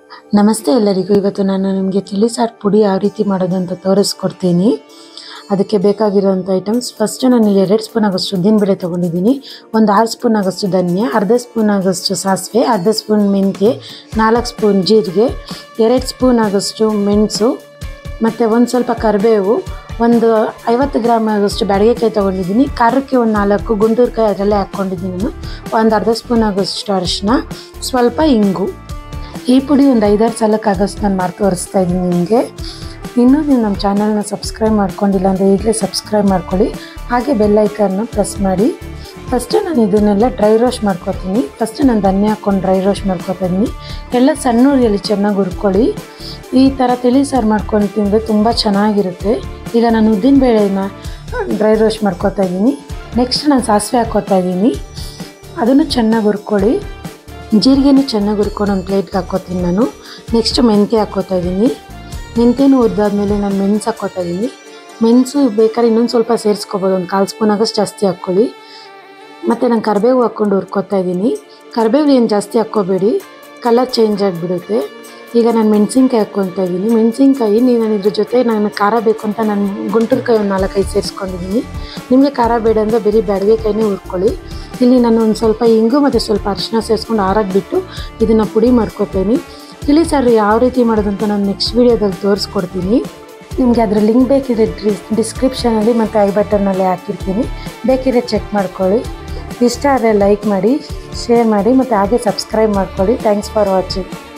ನಮಸ್ತೆ ಎಲ್ಲರಿಗೂ ಇವತ್ತು ನಾನು ನಿಮಗೆ ತಿಳಿ ಸಾರು ಪುಡಿ ಯಾವ ರೀತಿ ಮಾಡೋದು ಅಂತ ತೋರಿಸ್ಕೊಡ್ತೀನಿ ಅದಕ್ಕೆ ಬೇಕಾಗಿರೋಂಥ ಐಟಮ್ಸ್ ಫಸ್ಟ್ ನಾನು ಇಲ್ಲಿ ಎರಡು ಸ್ಪೂನ್ ಆಗೋಷ್ಟು ಉದ್ದಿನಬೇಳೆ ತೊಗೊಂಡಿದ್ದೀನಿ ಒಂದು ಆರು ಸ್ಪೂನ್ ಆಗೋಷ್ಟು ಧನ್ಯ ಅರ್ಧ ಸ್ಪೂನ್ ಆಗೋಷ್ಟು ಸಾಸಿವೆ ಅರ್ಧ ಸ್ಪೂನ್ ಮೆಂತ್ಯ ನಾಲ್ಕು ಸ್ಪೂನ್ ಜೀರಿಗೆ ಎರಡು ಸ್ಪೂನ್ ಆಗೋಷ್ಟು ಮೆಣಸು ಮತ್ತು ಒಂದು ಸ್ವಲ್ಪ ಕರಿಬೇವು ಒಂದು ಐವತ್ತು ಗ್ರಾಮ್ ಆಗೋಷ್ಟು ಬ್ಯಾಡಗೆಕಾಯಿ ತೊಗೊಂಡಿದ್ದೀನಿ ಖಾರಕ್ಕೆ ಒಂದು ನಾಲ್ಕು ಗುಂಟೂರು ಅದರಲ್ಲೇ ಹಾಕ್ಕೊಂಡಿದ್ದೀನಿ ನಾನು ಒಂದು ಅರ್ಧ ಸ್ಪೂನ್ ಆಗೋಷ್ಟು ಅರಿಶಿನ ಸ್ವಲ್ಪ ಇಂಗು ಈ ಪುಡಿ ಒಂದು ಐದಾರು ಸಲಕ್ಕಾಗೋಷ್ಟು ನಾನು ಮಾಡಿ ತೋರಿಸ್ತಾ ಇದ್ದೀನಿ ನಿಮಗೆ ಇನ್ನೂ ನೀವು ನಮ್ಮ ಚಾನಲ್ನ ಸಬ್ಸ್ಕ್ರೈಬ್ ಮಾಡ್ಕೊಂಡಿಲ್ಲ ಅಂದರೆ ಈಗಲೇ ಸಬ್ಸ್ಕ್ರೈಬ್ ಮಾಡ್ಕೊಳ್ಳಿ ಹಾಗೆ ಬೆಲ್ಲೈಕನ್ನ ಪ್ರೆಸ್ ಮಾಡಿ ಫಸ್ಟು ನಾನು ಇದನ್ನೆಲ್ಲ ಡ್ರೈ ರೋಸ್ಟ್ ಮಾಡ್ಕೊತೀನಿ ಫಸ್ಟು ನಾನು ಧನ್ಯ ಹಾಕ್ಕೊಂಡು ಡ್ರೈ ರೋಸ್ಟ್ ಮಾಡ್ಕೊತಾ ಇದ್ದೀನಿ ಎಲ್ಲ ಸಣ್ಣ ಉರಿಯಲ್ಲಿ ಚೆನ್ನಾಗಿ ಹುರ್ಕೊಳ್ಳಿ ಈ ಥರ ತಿಳಿ ಸಾರು ಮಾಡ್ಕೊಂಡು ತಿಂದರೆ ತುಂಬ ಚೆನ್ನಾಗಿರುತ್ತೆ ಈಗ ನಾನು ಉದ್ದಿನ ಬೇಳೆನ ಡ್ರೈ ರೋಸ್ಟ್ ಮಾಡ್ಕೊತಾ ಇದ್ದೀನಿ ನೆಕ್ಸ್ಟ್ ನಾನು ಸಾಸಿವೆ ಹಾಕ್ಕೋತಾ ಇದ್ದೀನಿ ಅದನ್ನು ಚೆನ್ನಾಗಿ ಹುರ್ಕೊಳ್ಳಿ ಜೀರಿಗೆನೂ ಚೆನ್ನಾಗಿ ಹುರ್ಕೊಂಡು ಒಂದು ಪ್ಲೇಟ್ಗೆ ಹಾಕ್ಕೋತೀನಿ ನಾನು ನೆಕ್ಸ್ಟ್ ಮೆಂತ್ಯ ಹಾಕ್ಕೋತಾ ಇದ್ದೀನಿ ಮೆಂತ್ಯನೂ ಹುರಿದಾದ್ಮೇಲೆ ನಾನು ಮೆಣಸು ಹಾಕ್ಕೋತಾ ಇದ್ದೀನಿ ಮೆಣಸು ಬೇಕಾದ್ರೆ ಇನ್ನೊಂದು ಸ್ವಲ್ಪ ಸೇರಿಸ್ಕೊಬೋದು ಒಂದು ಕಾಲು ಸ್ಪೂನ್ ಆಗಷ್ಟು ಜಾಸ್ತಿ ಹಾಕ್ಕೊಳ್ಳಿ ಮತ್ತು ನಾನು ಕರಿಬೇವು ಹಾಕ್ಕೊಂಡು ಹುರ್ಕೋತಾ ಇದ್ದೀನಿ ಕರಿಬೇವು ಏನು ಜಾಸ್ತಿ ಹಾಕ್ಕೋಬೇಡಿ ಕಲರ್ ಚೇಂಜ್ ಆಗಿಬಿಡುತ್ತೆ ಈಗ ನಾನು ಮೆಣಸಿನ್ಕಾಯಿ ಹಾಕ್ಕೊತಾ ಇದ್ದೀನಿ ಮೆಣಸಿನ್ಕಾಯಿ ನೀವು ನಾನು ಇದ್ರ ಜೊತೆ ನಾನು ಖಾರ ಬೇಕು ಅಂತ ನಾನು ಗುಂಟೂರು ಒಂದು ನಾಲ್ಕೈದು ಸೇರಿಸ್ಕೊಂಡಿದ್ದೀನಿ ನಿಮಗೆ ಖಾರ ಬೇಡ ಅಂದರೆ ಬರೀ ಬ್ಯಾಡಗೆಕಾಯಿನೇ ಹುರ್ಕೊಳ್ಳಿ ಇಲ್ಲಿ ನಾನು ಒಂದು ಸ್ವಲ್ಪ ಇಂಗು ಮತ್ತು ಸ್ವಲ್ಪ ಅರಿಶಿನ ಸೇರಿಸ್ಕೊಂಡು ಆರಾಗಿ ಬಿಟ್ಟು ಇದನ್ನು ಪುಡಿ ಮಾಡ್ಕೊತೀನಿ ತಿಳಿ ಸಾರು ಯಾವ ರೀತಿ ಮಾಡೋದಂತ ನಾನು ನೆಕ್ಸ್ಟ್ ವೀಡಿಯೋದಲ್ಲಿ ತೋರಿಸ್ಕೊಡ್ತೀನಿ ನಿಮಗೆ ಅದರ ಲಿಂಕ್ ಬೇಕಿದ್ರೆ ಡಿಸ್ಕ್ರಿಪ್ಷನಲ್ಲಿ ಮತ್ತು ಐ ಬಟನ್ನಲ್ಲಿ ಹಾಕಿರ್ತೀನಿ ಬೇಕಿದ್ರೆ ಚೆಕ್ ಮಾಡ್ಕೊಳ್ಳಿ ಇಷ್ಟ ಆದರೆ ಲೈಕ್ ಮಾಡಿ ಶೇರ್ ಮಾಡಿ ಮತ್ತು ಹಾಗೆ ಸಬ್ಸ್ಕ್ರೈಬ್ ಮಾಡ್ಕೊಳ್ಳಿ ಥ್ಯಾಂಕ್ಸ್ ಫಾರ್ ವಾಚಿಂಗ್